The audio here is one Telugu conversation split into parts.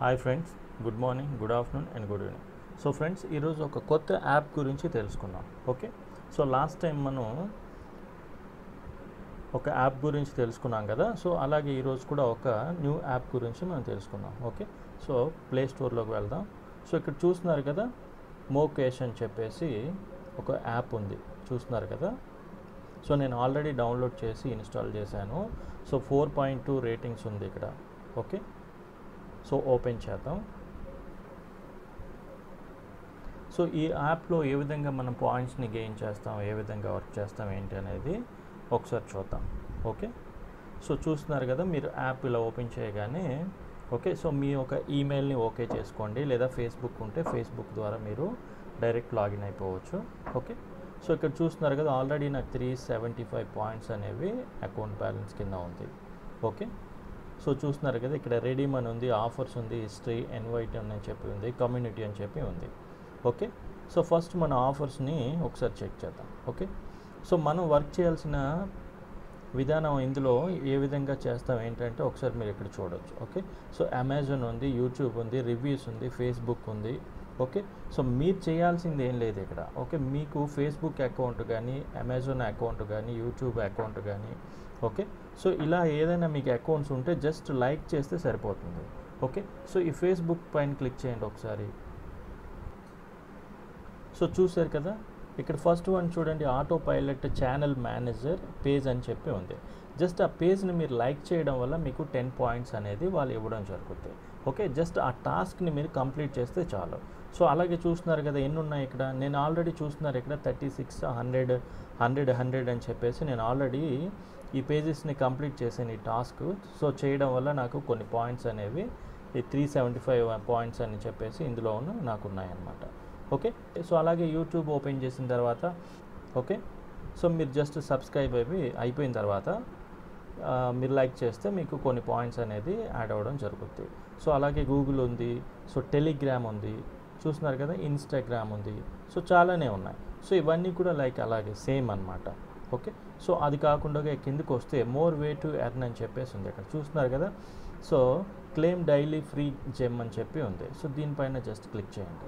hi friends good morning good afternoon and good evening so friends ఈరోజు ఒక కొత్త యాప్ గురించి తెలుసుకుందాం ఓకే సో లాస్ట్ టైం మనం ఒక యాప్ గురించి తెలుసుకున్నాం కదా సో అలాగే ఈరోజు కూడా ఒక న్యూ యాప్ గురించి మనం తెలుసుకుందాం ఓకే సో ప్లే స్టోర్లోకి వెళ్దాం సో ఇక్కడ చూస్తున్నారు కదా మోకేష్ అని చెప్పేసి ఒక యాప్ ఉంది చూస్తున్నారు కదా సో నేను ఆల్రెడీ డౌన్లోడ్ చేసి ఇన్స్టాల్ చేశాను so four point two ratings ఉంది ఇక్కడ ఓకే సో ఓపెన్ చేద్దాం సో ఈ యాప్లో ఏ విధంగా మనం పాయింట్స్ని గెయిన్ చేస్తాం ఏ విధంగా వర్క్ చేస్తాం ఏంటి అనేది ఒకసారి చూద్దాం ఓకే సో చూస్తున్నారు కదా మీరు యాప్ ఇలా ఓపెన్ చేయగానే ఓకే సో మీ ఒక ఈమెయిల్ని ఓకే చేసుకోండి లేదా ఫేస్బుక్ ఉంటే ఫేస్బుక్ ద్వారా మీరు డైరెక్ట్ లాగిన్ అయిపోవచ్చు ఓకే సో ఇక్కడ చూస్తున్నారు కదా ఆల్రెడీ నాకు త్రీ సెవెంటీ ఫైవ్ పాయింట్స్ అనేవి అకౌంట్ బ్యాలెన్స్ కింద ఉంది ఓకే సో చూస్తున్నారు కదా ఇక్కడ రెడీమ్ అని ఉంది ఆఫర్స్ ఉంది హిస్టరీ ఎన్వైట్ అని చెప్పి ఉంది కమ్యూనిటీ అని చెప్పి ఉంది ఓకే సో ఫస్ట్ మన ఆఫర్స్ని ఒకసారి చెక్ చేద్దాం ఓకే సో మనం వర్క్ చేయాల్సిన విధానం ఇందులో ఏ విధంగా చేస్తాం ఏంటంటే ఒకసారి మీరు ఇక్కడ చూడొచ్చు ఓకే సో అమెజాన్ ఉంది యూట్యూబ్ ఉంది రివ్యూస్ ఉంది ఫేస్బుక్ ఉంది ఓకే సో మీరు చేయాల్సింది ఏం లేదు ఇక్కడ ఓకే మీకు ఫేస్బుక్ అకౌంట్ కానీ అమెజాన్ అకౌంట్ కానీ యూట్యూబ్ అకౌంట్ కానీ ఓకే సో ఇలా ఏదైనా మీకు అకౌంట్స్ ఉంటే జస్ట్ లైక్ చేస్తే సరిపోతుంది ఓకే సో ఈ ఫేస్బుక్ పైన క్లిక్ చేయండి ఒకసారి సో చూశారు కదా ఇక్కడ ఫస్ట్ వన్ చూడండి autopilot channel manager page అని చెప్పి ఉంది జస్ట్ ఆ పేజ్ని మీరు లైక్ చేయడం వల్ల మీకు టెన్ పాయింట్స్ అనేది వాళ్ళు ఇవ్వడం జరుగుతుంది ఓకే జస్ట్ ఆ టాస్క్ని మీరు కంప్లీట్ చేస్తే చాలు సో అలాగే చూస్తున్నారు కదా ఎన్ని ఉన్నాయి ఇక్కడ నేను ఆల్రెడీ చూస్తున్నారు ఇక్కడ thirty six hundred hundred hundred అని చెప్పేసి నేను ఆల్రెడీ ఈ పేజెస్ని కంప్లీట్ చేసాను ఈ టాస్క్ సో చేయడం వల్ల నాకు కొన్ని పాయింట్స్ అనేవి ఈ త్రీ సెవెంటీ ఫైవ్ పాయింట్స్ అని చెప్పేసి ఇందులో ఉన్న నాకు ఉన్నాయన్నమాట ఓకే సో అలాగే యూట్యూబ్ ఓపెన్ చేసిన తర్వాత ఓకే సో మీరు జస్ట్ సబ్స్క్రైబ్ అయిపోయి అయిపోయిన తర్వాత ఆ, మీరు లైక్ చేస్తే మీకు కొన్ని పాయింట్స్ అనేది యాడ్ అవ్వడం జరుగుతుంది సో అలాగే గూగుల్ ఉంది సో టెలిగ్రామ్ ఉంది చూస్తున్నారు కదా ఇన్స్టాగ్రామ్ ఉంది సో చాలానే ఉన్నాయి సో ఇవన్నీ కూడా లైక్ అలాగే సేమ్ అన్నమాట ఓకే సో అది కాకుండా కిందకు వస్తే మోర్ వే టు ఎర్న్ అని చెప్పేసి ఉంది అక్కడ చూస్తున్నారు కదా so claim daily free gem అని చెప్పి ఉంది సో దీనిపైన జస్ట్ క్లిక్ చేయండి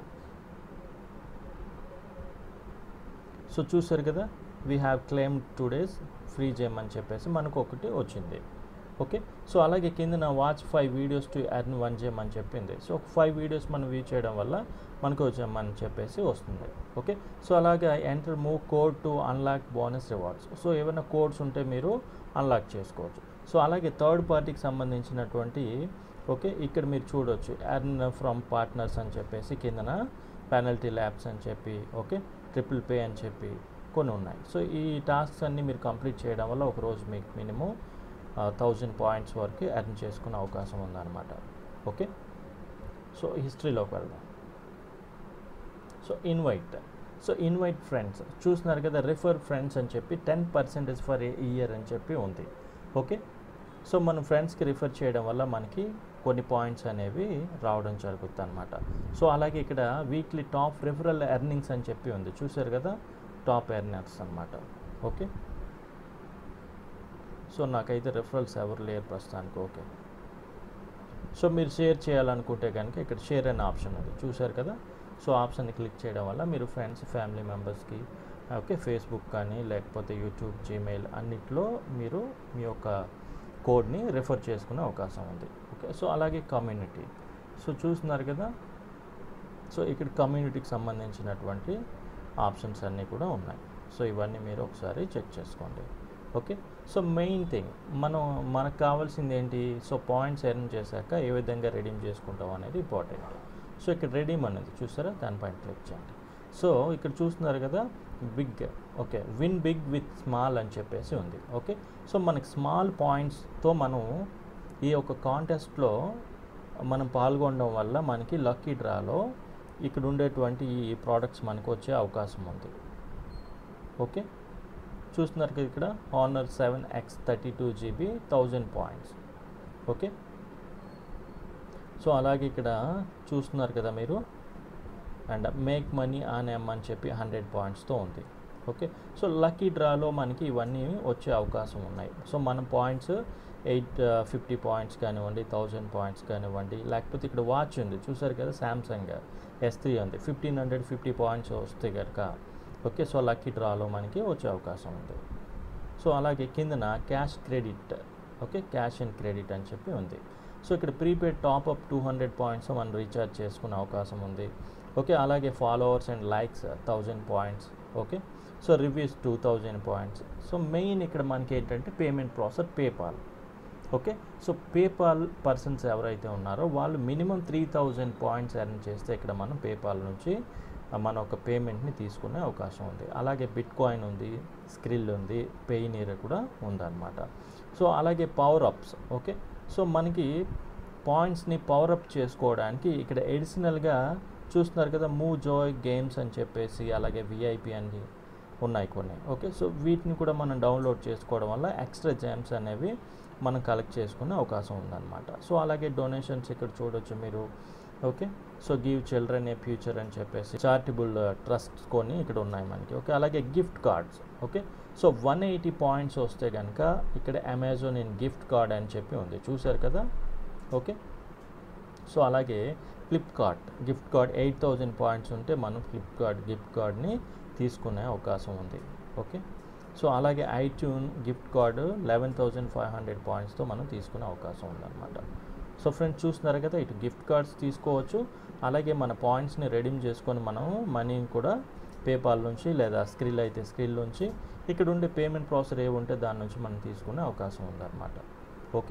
సో చూసారు కదా we have claim two days free gem అని చెప్పేసి మనకు ఒకటి వచ్చింది ఓకే సో అలాగే కింద నా watch five videos to earn one gem అని చెప్పింది సో ఫైవ్ వీడియోస్ మనం వ్యూ చేయడం వల్ల మనకు జెమ్ అని చెప్పేసి వస్తుంది ఓకే సో అలాగే enter move code to unlock bonus rewards so ఏమైనా కోడ్స్ ఉంటే మీరు అన్లాక్ చేసుకోవచ్చు సో అలాగే థర్డ్ పార్టీకి సంబంధించినటువంటి ఓకే ఇక్కడ మీరు చూడొచ్చు ఎర్న్ ఫ్రమ్ పార్ట్నర్స్ అని చెప్పేసి కిందన పెనల్టీ ల్యాబ్స్ అని చెప్పి ఓకే ట్రిపుల్ పే అని చెప్పి కొన్ని ఉన్నాయి సో ఈ టాస్క్స్ అన్నీ మీరు కంప్లీట్ చేయడం వల్ల ఒక రోజు మీకు మినిమం థౌజండ్ పాయింట్స్ వరకు ఎర్న్ చేసుకునే అవకాశం ఉందన్నమాట ఓకే సో హిస్టరీలోకి వెళ్దాం so invite so invite friends చూస్తున్నారు కదా రిఫర్ ఫ్రెండ్స్ అని చెప్పి ten percentage for a year అని చెప్పి ఉంది ఓకే సో మన ఫ్రెండ్స్కి రిఫర్ చేయడం వల్ల మనకి కొన్ని పాయింట్స్ అనేవి రావడం జరుగుతుంది అనమాట సో అలాగే ఇక్కడ వీక్లీ టాప్ రిఫరల్ ఎర్నింగ్స్ అని చెప్పి ఉంది చూసారు కదా టాప్ ఎర్నర్స్ అనమాట ఓకే సో నాకైతే రిఫరల్స్ ఎవరు లేరు ప్రస్తుతానికి ఓకే సో మీరు షేర్ చేయాలనుకుంటే కనుక ఇక్కడ షేర్ అనే ఆప్షన్ ఉంది చూశారు కదా సో ఆప్షన్ని క్లిక్ చేయడం వల్ల మీరు ఫ్రెండ్స్ ఫ్యామిలీ మెంబర్స్కి ఓకే ఫేస్బుక్ కానీ లేకపోతే యూట్యూబ్ జీమెయిల్ అన్నిట్లో మీరు మీ యొక్క కోడ్ని రిఫర్ చేసుకునే అవకాశం ఉంది ఓకే సో అలాగే కమ్యూనిటీ సో చూస్తున్నారు కదా సో ఇక్కడ కమ్యూనిటీకి సంబంధించినటువంటి ఆప్షన్స్ అన్నీ కూడా ఉన్నాయి సో ఇవన్నీ మీరు ఒకసారి చెక్ చేసుకోండి ఓకే సో మెయిన్ థింగ్ మనం మనకు కావాల్సింది ఏంటి సో పాయింట్స్ ఎర్న్ చేశాక ఏ విధంగా రెడీమ్ చేసుకుంటాం అనేది ఇంపార్టెంట్ సో ఇక్కడ రెడీమ్ అనేది చూసారా దానిపైన క్లిక్ చేయండి సో ఇక్కడ చూస్తున్నారు కదా big okay win big with small అని చెప్పేసి ఉంది ఓకే సో మనకి స్మాల్ పాయింట్స్తో మనం ఈ యొక్క కాంటెస్ట్లో మనం పాల్గొనడం వల్ల మనకి లక్కీ డ్రాలో ఇక్కడ ఉండేటువంటి ఈ ప్రోడక్ట్స్ మనకు వచ్చే అవకాశం ఉంది ఓకే చూస్తున్నారు కదా ఇక్కడ Honor seven X thirty two GB thousand points okay so అలాగే ఇక్కడ చూస్తున్నారు కదా మీరు and make money on M అని చెప్పి హండ్రెడ్ పాయింట్స్తో ఉంది ఓకే సో లక్కీ డ్రాలో మనకి ఇవన్నీ వచ్చే అవకాశం ఉన్నాయి సో మన పాయింట్స్ ఎయిట్ ఫిఫ్టీ పాయింట్స్ కానివ్వండి థౌజండ్ పాయింట్స్ కానివ్వండి లేకపోతే ఇక్కడ వాచ్ ఉంది చూసారు కదా శాంసంగ్ ఎస్ త్రీ ఉంది ఫిఫ్టీన్ హండ్రెడ్ ఫిఫ్టీ పాయింట్స్ వస్తే కనుక ఓకే సో లక్కీ డ్రాలో మనకి వచ్చే అవకాశం ఉంది సో అలాగే కిందన cash credit okay cash and credit అని చెప్పి ఉంది సో ఇక్కడ prepaid top up two hundred points మనం రీఛార్జ్ చేసుకునే అవకాశం ఉంది ఓకే అలాగే followers and likes thousand points okay so reviews two thousand points so main ఇక్కడ మనకి ఏంటంటే payment process PayPal okay so PayPal persons ఎవరైతే ఉన్నారో వాళ్ళు minimum three thousand points earn చేస్తే ఇక్కడ మనం పేపాల్ నుంచి ఆ, మన ఒక పేమెంట్ని తీసుకునే అవకాశం ఉంది అలాగే బిట్ కాయిన్ ఉంది స్క్రిల్ ఉంది పెయినీర్ కూడా ఉందన్నమాట సో అలాగే పవర్ అప్స్ ఓకే సో మనకి పాయింట్స్ని పవర్ అప్ చేసుకోవడానికి ఇక్కడ ఎడిషనల్గా చూస్తున్నారు కదా మూవ్ జాయ్ గేమ్స్ అని చెప్పేసి అలాగే విఐపి అని ఉన్నాయి కొన్ని ఓకే సో వీటిని కూడా మనం డౌన్లోడ్ చేసుకోవడం వల్ల ఎక్స్ట్రా జామ్స్ అనేవి మనం కలెక్ట్ చేసుకునే అవకాశం ఉందన్నమాట సో అలాగే డొనేషన్స్ ఇక్కడ చూడొచ్చు మీరు okay so give children a future అని చెప్పేసి చారిటబుల్ ట్రస్ట్స్ కొన్ని ఇక్కడ ఉన్నాయి మనకి ఓకే అలాగే gift cards okay so one eighty points వస్తే కనుక ఇక్కడ అమెజాన్ ఇన్ గిఫ్ట్ కార్డ్ అని చెప్పి ఉంది చూసారు కదా ఓకే సో అలాగే Flipkart gift card eight thousand points ఉంటే మనం ఫ్లిప్కార్ట్ గిఫ్ట్ కార్డ్ని తీసుకునే అవకాశం ఉంది ఓకే సో అలాగే iTune gift card eleven thousand five hundred పాయింట్స్తో మనం తీసుకునే అవకాశం ఉందన్నమాట సో ఫ్రెండ్స్ చూస్తున్నారు కదా ఇటు గిఫ్ట్ కార్డ్స్ తీసుకోవచ్చు అలాగే మన పాయింట్స్ని రెడీమ్ చేసుకొని మనం మనీని కూడా పేపాల్ నుంచి లేదా స్క్రిల్ అయితే స్క్రిల్ నుంచి ఇక్కడ ఉండే పేమెంట్ ప్రాసెస్ ఏ ఉంటే దాని నుంచి మనం తీసుకునే అవకాశం ఉందన్నమాట okay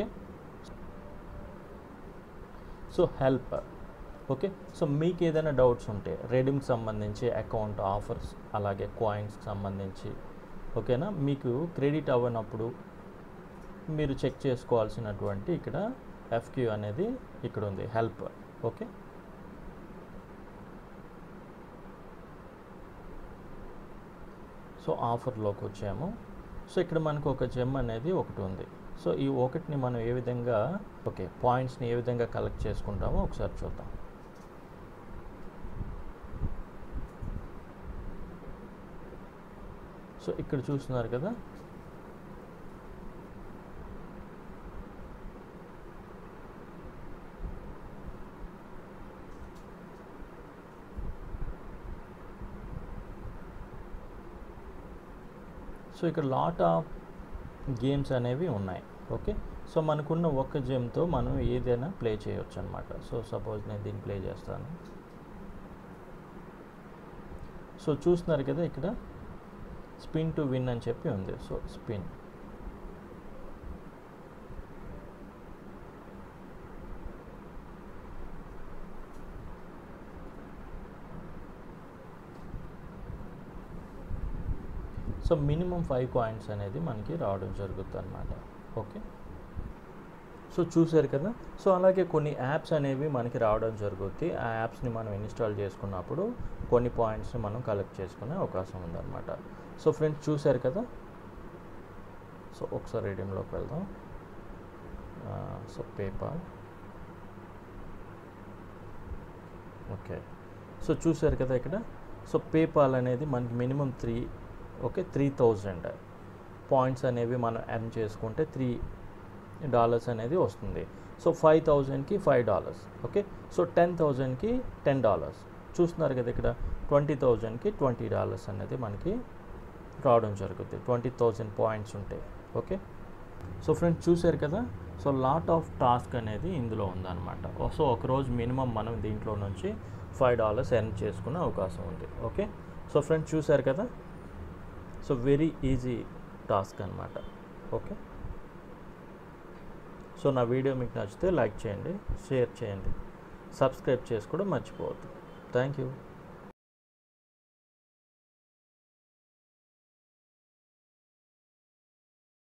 so help okay so మీకు ఏదైనా డౌట్స్ ఉంటే రెడీమ్కి సంబంధించి అకౌంట్ ఆఫర్స్ అలాగే కాయిన్స్కి సంబంధించి ఓకేనా మీకు క్రెడిట్ అవ్వనప్పుడు మీరు చెక్ చేసుకోవాల్సినటువంటి ఇక్కడ ఎఫ్క్యూ అనేది ఇక్కడ ఉంది హెల్ప్ ఓకే సో ఆఫర్లోకి వచ్చాము సో ఇక్కడ మనకు ఒక జెమ్ అనేది ఒకటి ఉంది సో ఈ ఒకటిని మనం ఏ విధంగా ఓకే పాయింట్స్ని ఏ విధంగా కలెక్ట్ చేసుకుంటామో ఒకసారి చూద్దాం సో ఇక్కడ చూస్తున్నారు కదా సో ఇక్కడ లాట్ ఆఫ్ గేమ్స్ అనేవి ఉన్నాయి ఓకే సో మనకున్న ఒక్క గేమ్తో మనం ఏదైనా ప్లే చేయొచ్చు అనమాట సో సపోజ్ నేను దీన్ని ప్లే చేస్తాను సో చూస్తున్నారు కదా ఇక్కడ స్పిన్ టు విన్ అని చెప్పి ఉంది so spin so minimum five coins అనేది మనకి రావడం జరుగుతుంది అనమాట ఓకే సో చూసారు కదా సో అలాగే కొన్ని యాప్స్ అనేవి మనకి రావడం జరుగుద్ది ఆ యాప్స్ని మనం ఇన్స్టాల్ చేసుకున్నప్పుడు కొన్ని పాయింట్స్ని మనం కలెక్ట్ చేసుకునే అవకాశం ఉందన్నమాట సో ఫ్రెండ్స్ చూసారు కదా సో ఒకసారి రీడింగ్లోకి వెళ్దాం సో పేపాల్ ఓకే సో చూసారు కదా ఇక్కడ సో పేపాల్ అనేది మనకి minimum three okay three thousand points అనేవి మనం ఎర్న్ చేసుకుంటే త్రీ డాలర్స్ అనేది వస్తుంది సో ఫైవ్ థౌజండ్కి five dollars okay so ten థౌజండ్కి టెన్ డాలర్స్ చూస్తున్నారు కదా ఇక్కడ ట్వంటీ థౌజండ్కి ట్వంటీ డాలర్స్ అనేది మనకి రావడం జరుగుతుంది ట్వంటీ థౌజండ్ పాయింట్స్ ఉంటాయి ఓకే సో ఫ్రెండ్స్ చూశారు కదా సో లాట్ ఆఫ్ టాస్క్ అనేది ఇందులో ఉందన్నమాట సో ఒకరోజు మినిమం మనం దీంట్లో నుంచి ఫైవ్ డాలర్స్ ఎర్న్ చేసుకునే అవకాశం ఉంది ఓకే సో ఫ్రెండ్స్ చూశారు కదా సో వెరీ ఈజీ టాస్క్ అనమాట ఓకే సో నా వీడియో మీకు నచ్చితే లైక్ చేయండి షేర్ చేయండి సబ్స్క్రైబ్ చేసుకోవడం మర్చిపోవద్దు థ్యాంక్ యూ